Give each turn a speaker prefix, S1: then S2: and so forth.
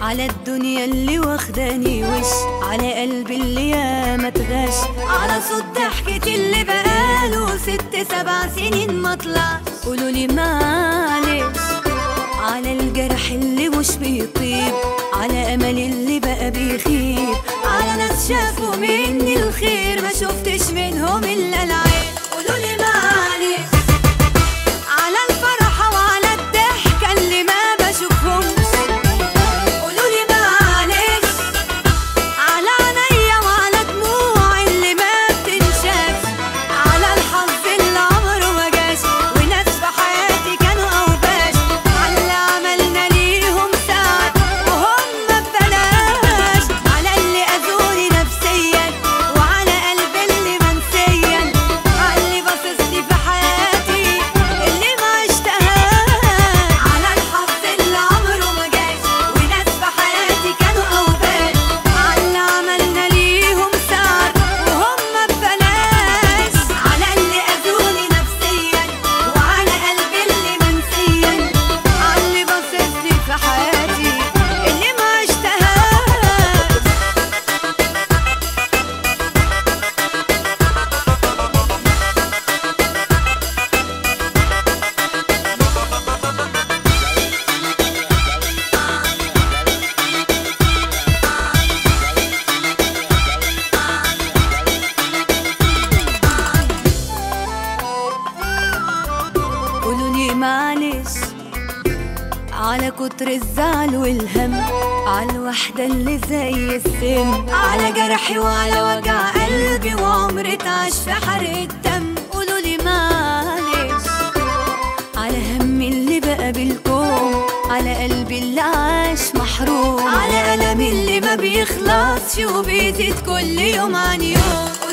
S1: على الدنيا اللي واخداني وش على قلبي اللي ياما اتغش على صوت ضحكتي اللي بقاله ست سبع سنين ما طلعش قولوا لي معلش على الجرح اللي مش بيطيب على امل اللي بقى بيخيب على ناس شافوا مني الخير ما شفتش منهم الا العين قولوا لي معلش على الفرحة وعلى الضحكة اللي ما بشوفهمش قولوا لي معلش على عينيا وعلى دموع اللي ما بتنشاف على الحظ اللي عمره ما جاش وناس في حياتي كانوا اوباش على اللي عملنا ليهم ساعات وهم ببلاش على اللي اذوني نفسيا وعلى قلبي اللي منسيا على اللي باصص لي في حياتي اللي ما اشتهاش على الحظ اللي عمره ما جاش وناس في حياتي كانوا اوباش على اللي عملنا ليهم سعر وهم ببلاش على اللي اذوني نفسيا وعلى قلبي اللي منسيا على اللي باصص لي في حياتي اللي ما اشتهاش قولوا لي معلش على كتر الزعل والهم على الوحدة اللي زي السم على جرحي وعلى وجع قلبي وعمري اتعاش في حرق الدم قولوا لي معلش على همي اللي بقى بالكون على قلبي اللي عاش محروم على ألمي اللي ما بيخلصش وبيزيد كل يوم عن يوم